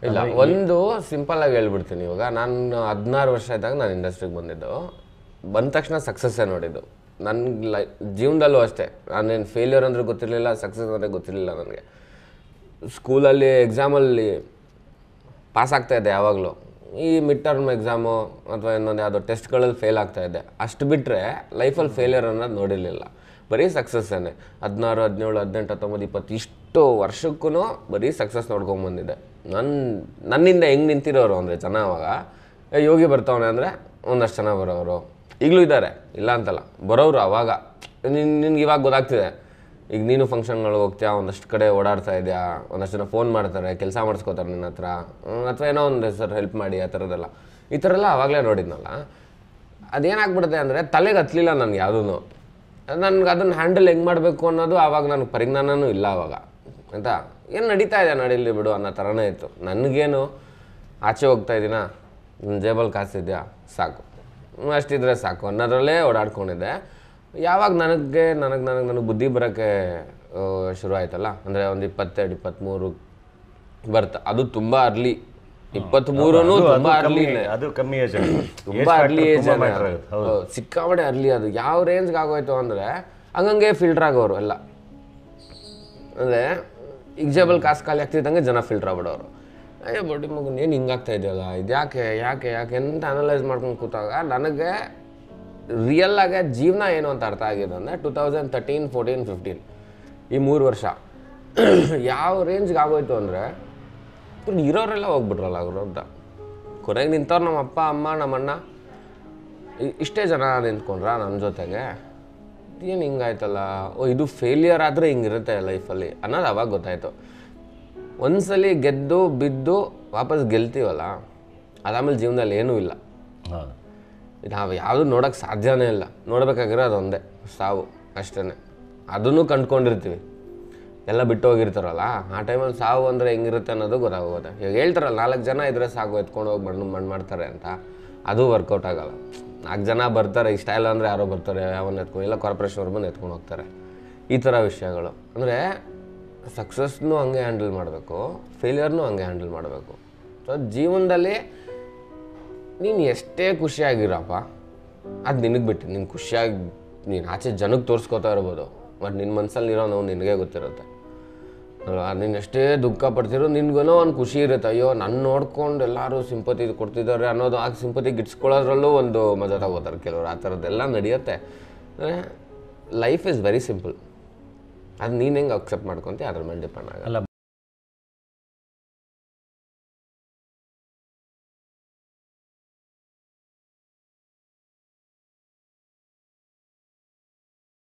ಇಲ್ಲ ಒಂದು ಸಿಂಪಲ್ ಆಗಿ ಹೇಳ್ಬಿಡ್ತೀನಿ ಇವಾಗ ನಾನು ಹದಿನಾರು ವರ್ಷ ಇದ್ದಾಗ ನಾನು ಇಂಡಸ್ಟ್ರಿಗೆ ಬಂದಿದ್ದು ಬಂದ ತಕ್ಷಣ ಸಕ್ಸಸ್ಸೇ ನೋಡಿದ್ದು ನನ್ನ ಲೈ ಜೀವನದಲ್ಲೂ ಅಷ್ಟೇ ನಾನೇನು ಫೇಲ್ಯೂರ್ ಅಂದ್ರೆ ಗೊತ್ತಿರಲಿಲ್ಲ ಸಕ್ಸಸ್ ಅಂದರೆ ಗೊತ್ತಿರಲಿಲ್ಲ ನನಗೆ ಸ್ಕೂಲಲ್ಲಿ ಎಕ್ಸಾಮಲ್ಲಿ ಪಾಸ್ ಆಗ್ತಾ ಇದ್ದೆ ಯಾವಾಗಲೂ ಈ ಮಿಡ್ ಟರ್ಮ್ ಎಕ್ಸಾಮು ಅಥವಾ ಇನ್ನೊಂದು ಯಾವುದೋ ಟೆಸ್ಟ್ಗಳಲ್ಲಿ ಫೇಲ್ ಆಗ್ತಾ ಇದ್ದೆ ಅಷ್ಟು ಬಿಟ್ಟರೆ ಲೈಫಲ್ಲಿ ಫೇಲಿಯರ್ ಅನ್ನೋದು ನೋಡಿರಲಿಲ್ಲ ಬರೀ ಸಕ್ಸಸ್ಸೇನೆ ಹದಿನಾರು ಹದಿನೇಳು ಹದಿನೆಂಟು ಹತ್ತೊಂಬತ್ತು ಇಪ್ಪತ್ತು ಇಷ್ಟು ವರ್ಷಕ್ಕೂ ಬರೀ ಸಕ್ಸಸ್ ನೋಡ್ಕೊಂಬಂದಿದ್ದೆ ನನ್ನ ನನ್ನಿಂದ ಹೆಂಗೆ ನಿಂತಿರೋರು ಅಂದರೆ ಜನ ಅವಾಗ ಏ, ಯೋಗಿ ಬರ್ತಾವನೆ ಅಂದರೆ ಒಂದಷ್ಟು ಜನ ಬರೋರು ಈಗಲೂ ಇದ್ದಾರೆ ಇಲ್ಲ ಅಂತಲ್ಲ ಬರೋರು ಅವಾಗ ನಿನ್ ನಿನ್ಗೆ ಇವಾಗ ಗೊತ್ತಾಗ್ತಿದೆ ಈಗ ನೀನು ಫಂಕ್ಷನ್ಗಳಿಗೆ ಹೋಗ್ತೀಯಾ ಒಂದಷ್ಟು ಕಡೆ ಓಡಾಡ್ತಾ ಇದೆಯಾ ಒಂದಷ್ಟು ಜನ ಫೋನ್ ಮಾಡ್ತಾರೆ ಕೆಲಸ ಮಾಡಿಸ್ಕೋತಾರೆ ನಿನ್ನ ಹತ್ರ ಅಥವಾ ಏನೋ ಒಂದು ಸರ್ ಹೆಲ್ಪ್ ಮಾಡಿ ಆ ಥರದ್ದೆಲ್ಲ ಈ ಥರ ಎಲ್ಲ ಆವಾಗಲೇ ನೋಡಿದ್ನಲ್ಲ ಅದೇನಾಗ್ಬಿಡುತ್ತೆ ಅಂದರೆ ತಲೆಗೆ ಹತ್ತಲಿಲ್ಲ ನನಗೆ ಯಾವುದೂ ನನಗೆ ಅದನ್ನು ಹ್ಯಾಂಡಲ್ ಹೆಂಗೆ ಮಾಡಬೇಕು ಅನ್ನೋದು ಆವಾಗ ನನಗೆ ಪರಿಜ್ಞಾನನೂ ಇಲ್ಲ ಆವಾಗ ಆಯಿತಾ ಏನು ನಡೀತಾ ಇದೆ ನಡೀಲಿ ಬಿಡು ಅನ್ನೋ ಥರನೇ ಇತ್ತು ನನಗೇನು ಆಚೆ ಹೋಗ್ತಾ ಇದ್ದೀನ ನನ್ನ ಜೇಬಲ್ಲಿ ಕಾಸಿದ್ಯಾ ಸಾಕು ಹ್ಮ್, ಅಷ್ಟಿದ್ರೆ ಸಾಕು ಅನ್ನೋದ್ರಲ್ಲೇ ಓಡಾಡ್ಕೊಂಡಿದ್ದೆ ಯಾವಾಗ ನನಗೆ ನನಗೆ ನನಗೆ ನನಗೆ ಬುದ್ಧಿ ಬರೋಕ್ಕೆ ಆ, ಶುರು ಆಯ್ತಲ್ಲ ಅಂದರೆ ಒಂದು ಇಪ್ಪತ್ತೆರಡು ಇಪ್ಪತ್ತ್ಮೂರು ಬರ್ತಾ ಅದು ತುಂಬ ಅರ್ಲಿ ಇಪ್ಪತ್ತ್ಮೂರೂ ಅದು- ತುಂಬ ಅದು ಕಮ್ಮಿ- ಅರ್ಲಿನೇ ಅದು ಕಮ್ಮಿ ಏಜ್ ತುಂಬಾ ಅರ್ಲಿ ಏಜ್ ಸಿಕ್ಕಾಪಟ್ಟೆ ಅರ್ಲಿ ಅದು ಯಾವ ರೇಂಜ್ಗೆ ಆಗೋಯ್ತು ಅಂದರೆ ಹಂಗಂಗೆ ಫಿಲ್ಟರ್ ಆಗೋರು ಎಲ್ಲ ಅಂದರೆ ಎಕ್ಸಾಂಪಲ್ ಕಾಸು ಖಾಲಿ ಆಗ್ತಿದ್ದಂಗೆ ಜನ ಫಿಲ್ಟರ್ ಆಗ್ಬಿಡೋರು ಅಯ್ಯೋ ಬಡ್ಡಿ ಮಗನ್ ಏನು ಹಿಂಗಾಗ್ತಾ ಇದೆಯಲ್ಲ ಇದು ಯಾಕೆ ಯಾಕೆ ಯಾಕೆ ಅಂತ ಅನಲೈಸ್ ಮಾಡ್ಕೊಂಡು ಕೂತಾಗ ನನಗೆ ರಿಯಲ್ ಆಗಿ ಜೀವನ ಏನು ಅಂತ ಅರ್ಥ ಆಗಿದೆ ಅಂದರೆ two thousand thirteen fourteen fifteen ಈ ಮೂರು ವರ್ಷ ಯಾವ ರೇಂಜ್ಗೆ ಆಗೋಯ್ತು ಅಂದರೆ ಇರೋರೆಲ್ಲ ಹೋಗ್ಬಿಟ್ರಲ್ಲ ಅವರು ಅಂತ ಕೊನೆಗೆ ನಿಂತವ್ರು ನಮ್ಮ ಅಪ್ಪ ಅಮ್ಮ ನಮ್ಮ ಅಣ್ಣ ಇ- ಇಷ್ಟೇ ಜನ ನಿಂತ್ಕೊಂಡ್ರ ನನ್ನ ಜೊತೆಗೆ ಏನು ಹಿಂಗಾಯ್ತಲ್ಲ ಓ ಇದು ಫೇಲಿಯರ್ ಆದರೆ ಹಿಂಗಿರುತ್ತೆ ಲೈಫಲ್ಲಿ ಅನ್ನೋದು ಅವಾಗ ಗೊತ್ತಾಯ್ತು ಒಂದ್ಸಲಿ ಗೆದ್ದು ಬಿದ್ದು ವಾಪಸ್ ಗೆಲ್ತೀವಲ್ಲ ಅದಾದ್ಮೇಲೆ ಜೀವನದಲ್ಲಿ ಏನೂ ಇಲ್ಲ ನಾವು ಯಾವುದು ನೋಡೋಕ್ಕೆ ಸಾಧ್ಯನೇ ಇಲ್ಲ ನೋಡ್ಬೇಕಾಗಿರೋದು ಒಂದೇ ಸಾವು ಅಷ್ಟೇ ಅದನ್ನು ಕಂಡ್ಕೊಂಡಿರ್ತೀವಿ ಎಲ್ಲ ಬಿಟ್ಟು ಹೋಗಿರ್ತಾರಲ್ಲ ಆ ಟೈಮಲ್ಲಿ ಸಾವು ಅಂದರೆ ಹೆಂಗಿರುತ್ತೆ ಅನ್ನೋದು ಗೊತ್ತಾಗೋಗುತ್ತೆ ಈಗ ಹೇಳ್ತಾರಲ್ಲ ನಾಲ್ಕು ಜನ ಇದ್ರೆ ಸಾಕು ಎತ್ಕೊಂಡು ಹೋಗಿ ಮಣ್ಣು ಮಣ್ಣು ಮಾಡ್ತಾರೆ ಅಂತ ಅದು ವರ್ಕೌಟ್ ಆಗಲ್ಲ ನಾಲ್ಕು ಜನ ಬರ್ತಾರೆ ಇಷ್ಟ ಇಲ್ಲ ಅಂದರೆ ಯಾರೋ ಬರ್ತಾರೆ ಯಾವನ್ನ ಎತ್ಕೊಂಡು ಇಲ್ಲ ಕಾರ್ಪೊರೇಷನ್ ಅವ್ರು ಬಂದು ಎತ್ಕೊಂಡು ಹೋಗ್ತಾರೆ ಈ ಥರ ವಿಷಯಗಳು ಅಂದರೆ ಸಕ್ಸಸ್ನೂ ಹಂಗೆ ಹ್ಯಾಂಡಲ್ ಮಾಡಬೇಕು ಫೇಲಿಯರ್ನೂ ಹಂಗೆ ಹ್ಯಾಂಡಲ್ ಮಾಡಬೇಕು ಸೊ ಜೀವನದಲ್ಲಿ ನೀನು ಎಷ್ಟೇ ಖುಷಿಯಾಗಿರಪ್ಪ ಅದು ನಿನಗೆ ಬಿಟ್ಟು ನೀನು ಖುಷಿಯಾಗಿ ನೀನು ಆಚೆ ಜನಕ್ಕೆ ತೋರಿಸ್ಕೋತಾ ಇರ್ಬೋದು ಬಟ್ ನಿನ್ನ ಮನಸ್ಸಲ್ಲಿ ಇರೋ ನೋವು ನಿನಗೆ ಗೊತ್ತಿರುತ್ತೆ ಅಲ್ವಾ ನೀನು ಎಷ್ಟೇ ದುಃಖ ಪಡ್ತಿರೋ ನಿನ್ಗೇನೋ ಒಂದು ಖುಷಿ ಇರುತ್ತೆ ಅಯ್ಯೋ ನನ್ನ ನೋಡ್ಕೊಂಡು ಎಲ್ಲರೂ ಸಿಂಪತಿ ಕೊಡ್ತಿದ್ದಾರೆ ಅನ್ನೋದು ಆ ಸಿಂಪತಿ ಗಿಟ್ಸ್ಕೊಳ್ಳೋದ್ರಲ್ಲೂ ಒಂದು ಮಜಾ ತಗೋತಾರೆ ಕೆಲವರು ಆ ಥರದ್ದೆಲ್ಲ ನಡೆಯುತ್ತೆ ಲೈಫ್ ಇಸ್ ವೆರಿ ಸಿಂಪಲ್ ಅದು ನೀನು ಹೆಂಗೆ ಅಕ್ಸೆಪ್ಟ್ ಮಾಡ್ಕೊತೀಯ ಅದ್ರ ಮೇಲೆ ಡಿಪೆಂಡ್ ಆಗುತ್ತೆ ಅಲ್ಲ